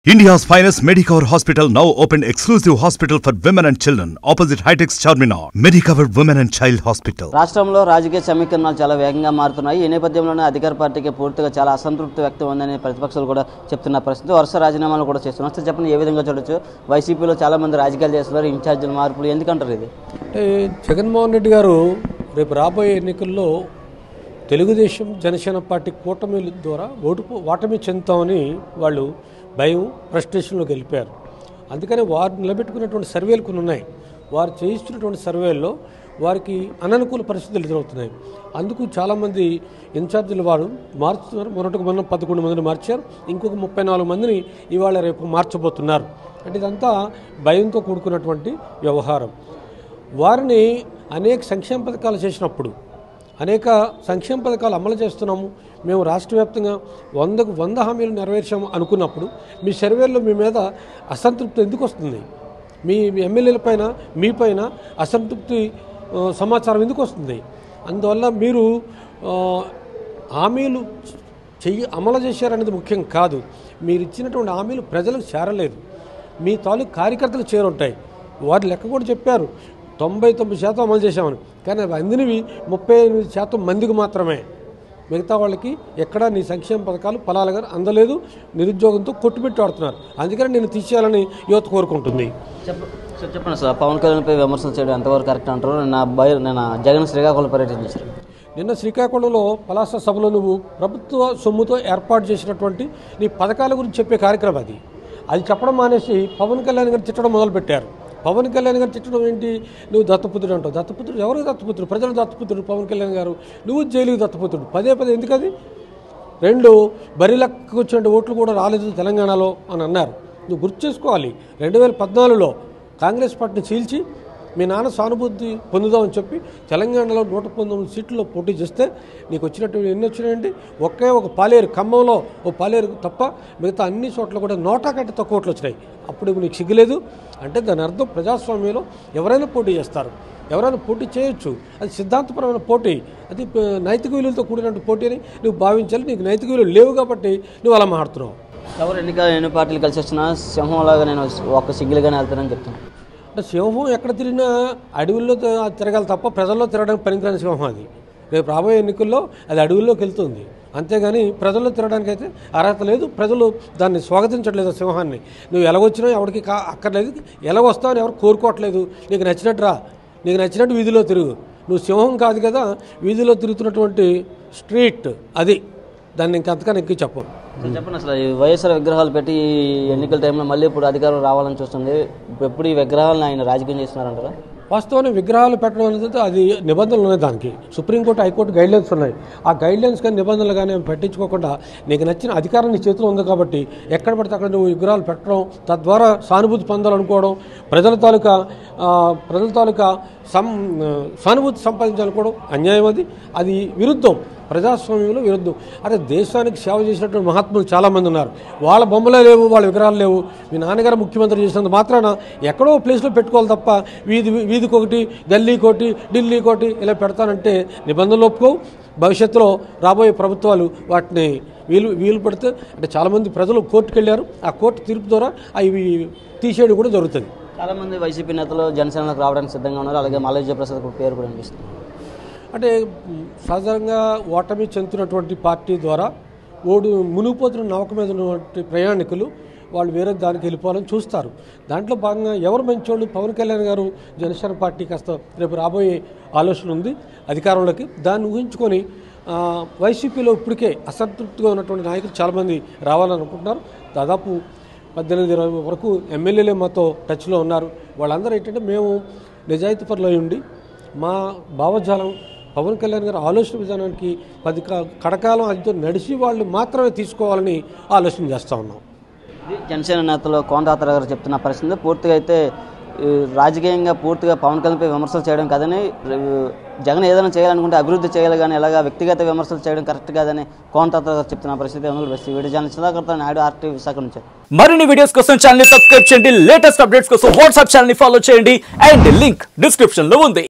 India's finest Medicover Hospital now opened exclusive hospital for women and children opposite Hightex Charminar. Medicover Women and Child Hospital. రాష్ట్రంలో రాజకీయ సమీకరణాలు చాలా వేగంగా మారుతున్నాయి ఈ నేపథ్యంలోనే అధికార పార్టీకి పూర్తిగా చాలా అసంతృప్తి వ్యక్తం ఉందని ప్రతిపక్షాలు కూడా చెప్తున్న పరిస్థితి వరుస రాజీనామాలు కూడా చేస్తున్నారు అసలు చెప్పండి ఏ విధంగా చూడొచ్చు వైసీపీలో చాలా మంది రాజకీయాలు చేస్తున్నారు ఇన్ఛార్జీల మార్పులు ఎందుకంటారు ఇది అంటే జగన్మోహన్ రెడ్డి గారు రేపు రాబోయే ఎన్నికల్లో తెలుగుదేశం జనసేన పార్టీ కూటమి ద్వారా ఓటు ఓటమి చెందుతామని వాళ్ళు భయం ఫ్రస్ట్రేషన్లోకి వెళ్ళిపోయారు అందుకని వారు నిలబెట్టుకున్నటువంటి సర్వేలు కొన్ని ఉన్నాయి వారు చేయిస్తున్నటువంటి సర్వేల్లో వారికి అననుకూల పరిస్థితులు ఎదురవుతున్నాయి అందుకు చాలామంది ఇన్ఛార్జీలు వారు మార్చుతున్నారు మొన్నటికి మొన్న పదకొండు మందిని మార్చారు ఇంకొక ముప్పై నాలుగు మందిని ఇవాళ రేపు మార్చబోతున్నారు అంటే ఇదంతా భయంతో కూడుకున్నటువంటి వ్యవహారం వారిని అనేక సంక్షేమ పథకాలు చేసినప్పుడు అనేక సంక్షేమ పథకాలు అమలు చేస్తున్నాము మేము రాష్ట్ర వ్యాప్తంగా వందకు వంద హామీలు నెరవేర్చాము అనుకున్నప్పుడు మీ సర్వేల్లో మీ మీద అసంతృప్తి ఎందుకు వస్తుంది మీ ఎమ్మెల్యేల పైన మీ పైన అసంతృప్తి ఆ, సమాచారం ఎందుకు వస్తుంది అందువల్ల మీరు ఆ, హామీలు చెయ్యి అమలు చేశారనేది ముఖ్యం కాదు మీరు ఇచ్చినటువంటి హామీలు ప్రజలకు చేరలేదు మీ తాలూకు కార్యకర్తలు చేరుంటాయి వారి లెక్క కూడా చెప్పారు తొంభై తొమ్మిది శాతం అమలు చేశామని కానీ అవి అందినవి ముప్పై ఎనిమిది శాతం మందికి మాత్రమే మిగతా వాళ్ళకి ఎక్కడా నీ సంక్షేమ పథకాలు ఫలాలుగా అందలేదు నిరుద్యోగంతో కొట్టుబెట్టి ఆడుతున్నారు అందుకని నేను తీసేయాలని యువత కోరుకుంటుంది చెప్ప సార్ చెప్పండి సార్ పవన్ కళ్యాణ్పై విమర్శలు చేయడం ఎంతవరకు కరెక్ట్ అంటారు నా బయ నేను జగన్ శ్రీకాకుళం పర్యటించారు నిన్న శ్రీకాకుళంలో పలాస సభలో నువ్వు ప్రభుత్వ సొమ్ముతో ఏర్పాటు చేసినటువంటి నీ పథకాల గురించి చెప్పే కార్యక్రమం అది అది చెప్పడం మానేసి పవన్ కళ్యాణ్ గారు తిట్టడం మొదలుపెట్టారు పవన్ కళ్యాణ్ గారు తిట్టడం ఏంటి నువ్వు దత్తపుత్రుడు అంటావు దత్తపుత్రుడు ఎవరు దత్తపుత్రుడు ప్రజల దత్తపుత్రుడు పవన్ కళ్యాణ్ గారు నువ్వు జైలుకి దత్తపుత్రుడు పదే పదే ఎందుకది రెండు బరిలెక్కకు వచ్చిన ఓట్లు కూడా రాలేదు తెలంగాణలో అని అన్నారు నువ్వు గుర్తు చేసుకోవాలి రెండు వేల పద్నాలుగులో కాంగ్రెస్ పార్టీని చీల్చి మీ నాన్న సానుభూతి పొందుదామని చెప్పి తెలంగాణలో నూట పంతొమ్మిది సీట్లలో పోటీ చేస్తే నీకు వచ్చినట్టు ఎన్ని వచ్చినాయండి ఒకే ఒక పాలేరు ఖమ్మంలో ఓ పాలేరు తప్ప మిగతా అన్ని చోట్ల కూడా నోటా కంటే తక్కువ ఓట్లు వచ్చినాయి అప్పుడు నీకు సిగ్గులేదు అంటే దాని అర్థం ప్రజాస్వామ్యంలో ఎవరైనా పోటీ చేస్తారు ఎవరైనా పోటీ చేయొచ్చు అది సిద్ధాంతపరమైన పోటీ అది ప- నైతిక విలువలతో కూడినటువంటి పోటీ అని నువ్వు భావించాలి నీకు నైతిక విలువలు లేవు కాబట్టి నువ్వు అలా మాట్లాడుతున్నావు ఎవరు ఎన్నిక ఎన్ని పార్టీలు కలిసి వచ్చినా సింహంలాగా నేను ఒక్క సింగిల్గానే వెళ్తానని చెప్తాను అంటే సింహం ఎక్కడ తిరిగినా అడవుల్లో తి- తిరగాలి తప్ప ప్రజల్లో తిరగడానికి పనికిరాని సింహం అది రేపు రాబోయే ఎన్నికల్లో అది అడవుల్లోకి వెళ్తుంది అంతేగాని ప్రజల్లో తిరగడానికి అయితే అర్హత లేదు ప్రజలు దాన్ని స్వాగతించట్లేదు ఆ సింహాన్ని నువ్వు ఎలాగొచ్చినా ఎవరికి కా అక్కర్లేదు ఎలాగొస్తావని ఎవరు కోరుకోవట్లేదు నీకు నచ్చినట్టు రా నీకు నచ్చినట్టు వీధిలో తిరుగు నువ్వు సింహం కాదు కదా వీధిలో తిరుగుతున్నటువంటి స్ట్రీట్ అది దాన్ని ఇంకంతకన్నా ఎక్కి చెప్పను సార్ చెప్పండి అసలు ఈ వైఎస్ఆర్ విగ్రహాలు పెట్టి ఈ ఎన్నికల టైంలో మళ్ళీ ఇప్పుడు అధికారం రావాలని చూస్తుంది ఇప్పుడు ఎప్పుడు ఈ విగ్రహాలను ఆయన రాజకీయం చేస్తున్నారంటారా వాస్తవాన్ని విగ్రహాలు పెట్టడం అనేది అది నిబంధనలు ఉన్నాయి దానికి సుప్రీంకోర్టు హైకోర్టు గైడ్లైన్స్ ఉన్నాయి ఆ గైడ్లైన్స్ కానీ నిబంధనలు కానీ ఏమి పట్టించుకోకుండా నీకు నచ్చిన అధికారం నీ చేతిలో ఉంది కాబట్టి ఎక్కడ పడితే అక్కడ నువ్వు విగ్రహాలు పెట్టడం తద్వారా సానుభూతి పొందాలనుకోవడం ప్రజల తాలూకా ఆ, ప్రజల తాలూకా సం సానుభూతి సంపాదించాలనుకోవడం అన్యాయం అది అది విరుద్ధం ప్రజాస్వామ్యంలో విరుద్ధం అదే దేశానికి సేవ చేసినటువంటి మహాత్ములు చాలామంది ఉన్నారు వాళ్ళ బొమ్మలే లేవు వాళ్ళ విగ్రహాలు లేవు మీ నాన్నగారు ముఖ్యమంత్రి చేసినంత మాత్రాన ఎక్కడో ప్లేస్లో పెట్టుకోవాలి తప్ప వీధి వీధికి ఒకటి గల్లీకి ఒకటి ఢిల్లీకి ఒకటి ఇలా పెడతానంటే నిబంధనలు ఒప్పుకోవు భవిష్యత్తులో రాబోయే ప్రభుత్వాలు వాటిని వీలు వీలు పడితే అంటే చాలామంది ప్రజలు కోర్టుకు వెళ్ళారు ఆ కోర్టు తీర్పు ద్వారా అవి తీసేయడం కూడా జరుగుతుంది చాలా మంది వైసీపీ నేతలు జనసేనలోకి రావడానికి సిద్ధంగా ఉన్నారు అలాగే మల్లయ్య జయప్రసాద్ కూడా పేరు కూడా అనిపిస్తుంది అంటే మ్, సాధారణంగా ఓటమి చెందుతున్నటువంటి పార్టీ ద్వారా ఓడు మునిగిపోతున్న నౌక మీద ఉన్నటువంటి ప్రయాణికులు వాళ్ళు వేరే దానికి వెళ్ళిపోవాలని చూస్తారు దాంట్లో భాగంగా ఎవరు మంచోళ్ళు పవన్ కళ్యాణ్ గారు జనసేన పార్టీ కాస్త రేపు రాబోయే ఆలోచన ఉంది అధికారంలోకి దాన్ని ఊహించుకొని ఆ, వైసీపీలో ఇప్పటికే అసంతృప్తిగా ఉన్నటువంటి నాయకులు చాలామంది రావాలని అనుకుంటున్నారు దాదాపు పద్దెనిమిది ఇరవై వరకు ఎమ్మెల్యేలే మాతో టచ్లో ఉన్నారు వాళ్ళందరూ ఏంటంటే మేము నిజాయితీ పరులు అయి ఉండి మా భావజాలం పవన్ కళ్యాణ్ గారి ఆలోచన విధానానికి పది కా- కడకాలం అదితో నడిచి వాళ్ళు మాత్రమే తీసుకోవాలని ఆలోచన చేస్తూ ఉన్నాం ఇది జనసేన నేతలు కోంటాత్ర గారు చెప్తున్న పరిస్థితి పూర్తిగా అయితే ఈ రాజకీయంగా పూర్తిగా పవన్ కళ్యాణ్పై విమర్శలు చేయడం కాదని రే- జగన్ ఏదైనా చేయాలనుకుంటే అభివృద్ధి చేయాలి కానీ ఇలాగా వ్యక్తిగత విమర్శలు చేయడం కరెక్ట్ కాదని కోంటాత్ర గారు చెప్తున్న పరిస్థితి అందులో బెస్ట్ వీడియో ఛానల్ సుధాకర్తో నాయుడు ఆర్టీ విశాఖ నుంచి మరిన్ని వీడియోస్ కోసం ఛానల్ సబ్స్క్రైబ్ చేయండి లేటెస్ట్ అప్డేట్స్ కోసం వాట్సాప్ ఛానల్ ఫాలో చేయండి అండ్ లింక్ డిస్క్రిప్షన్ లో ఉంది